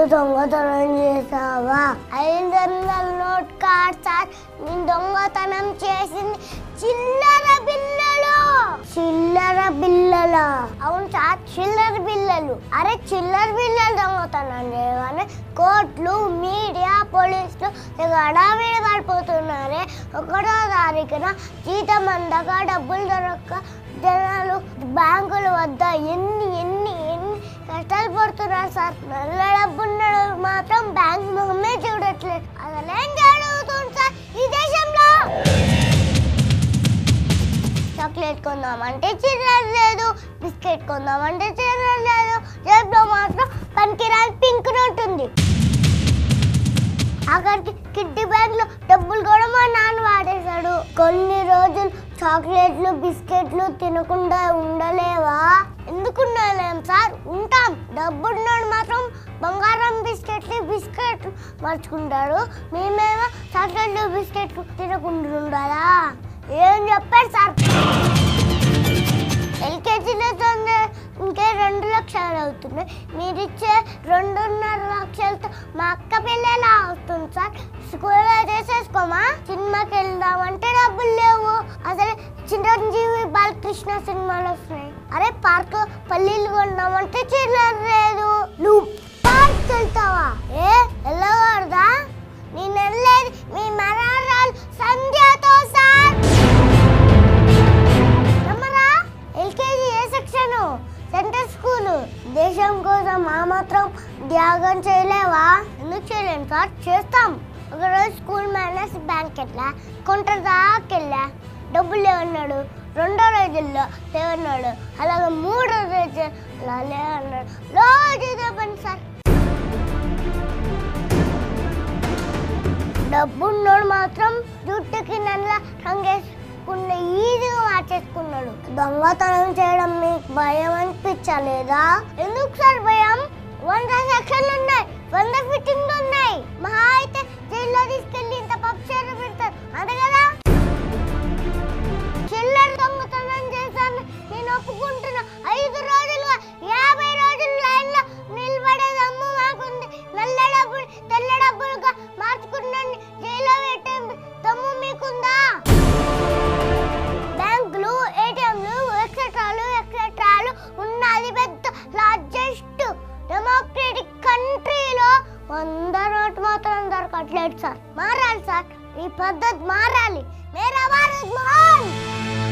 దొంగతనం చేసావా ఐదు వందల నోట్ కార్డ్ సార్ నేను దొంగతనం చేసింది చిల్లర బిల్లలు చిల్లర బిల్లల అవును సార్ చిల్లర బిల్లలు అరే చిల్లర బిల్లలు దొంగతనం చేయగానే కోర్టులు మీడియా పోలీసులు ఇక హడావిడి పడిపోతున్నారే ఒకటో తారీఖున జీతం అందక డబ్బులు దొరక్క జనాలు బ్యాంకుల వద్ద ఎన్ని ఎన్ని ఎన్ని కష్టాలు పడుతున్నారు సార్ నల్ల డబ్బున్నడు మాత్రం బ్యాంక్ మొహమే చూడట్లేదు అసలేం జరుగుతుంది సార్ ఈ దేశంలో చాక్లెట్ కొందామంటే చిల్లర లేదు బిస్కెట్ కొందామంటే చిల్లర లేదు జేబులో మాత్రం పనికిరాని పింక్ నోట్ ఉంది ఆఖరికి కిడ్డీ బ్యాగ్ లో డబ్బులు కూడా మా నాన్న వాడేశాడు కొన్ని రోజులు చాక్లెట్లు బిస్కెట్లు తినకుండా ఉండలేవా ఎందుకు ఉండలేం సార్ ఉంటాం డబ్బున్నోడు మాత్రం బంగారం బిస్కెట్లు బిస్కెట్లు మర్చుకుంటాడు మేమేమో చాక్లెట్లు బిస్కెట్లు తినకుండా ఉండాలా ఏం చెప్పారు సార్ ఎల్కేజీలో చదివే ఇంకే రెండు లక్షలు అవుతున్నాయి మీరు ఇచ్చే రెండున్నర లక్షలతో మా అక్క పిల్ల ఎలా అవుతుంది సార్ స్కూల్లో చేసేసుకోమా సినిమాకి వెళ్దామంటే డబ్బులు లేవు అసలు చిరంజీవి బాలకృష్ణ సినిమాలు వస్తున్నాయి అరే పార్క్ పల్లీలు కొందామంటే చిల్లర లేదు నువ్వు పార్క్ వెళ్తావా ఏ వెళ్ళకూడదా నేను వెళ్ళేది మీ మనరాలు సంధ్యతో సార్ రమ్మరా LKG A section centre school దేశం కోసం ఆ మాత్రం త్యాగం చేయలేవా ఎందుకు చేయలేను సార్ చేస్తాం ఒకరోజు స్కూల్ మేనేజ్ బ్యాంక్ ఎట్లా కొంటర్ దాకెళ్ళా డబ్బులు లేవన్నాడు రెండో రోజుల్లో లేవన్నాడు అలాగే మూడో రోజు లేవన్నాడు రోజు ఇదే పని సార్ డబ్బున్నోడు మాత్రం జుట్టుకి నల్ల రంగేసుకున్న ఈజీగా మార్చేసుకున్నాడు దొంగతనం చేయడం మీకు భయం అనిపించలేదా ఎందుకు సార్ భయం వంద సెక్షన్లు ఉన్నాయి వంద ఫిట్టింగ్లు ఉన్నాయి మహా అయితే జైల్లో తీసుకెళ్ళి ఇంత పక్షాలు పెడతారు అంతే కదా చిల్లర దొంగతనం చేశాను నేను ఒప్పుకుంటున్నా ఐదు రోజులుగా యాభై రోజులు లైన్లో నిలబడే దమ్ము మాకుంది నల్ల డబ్బులు తెల్ల డబ్బులుగా మార్చుకున్నాను జైల్లో పెట్టే దమ్ము మీకుందా బ్యాంకులు ఏటీఎంలు ఎక్సెట్రాలు ఎక్సెట్రాలు ఉన్న అది పెద్ద లార్జెస్ట్ డెమోక్రటిక్ కంట్రీలో వంద నోట్ మాత్రం దొరకట్లేదు సార్ మారాలి సార్ ఈ పద్ధతి మారాలి మేరా భారత్ మహాన్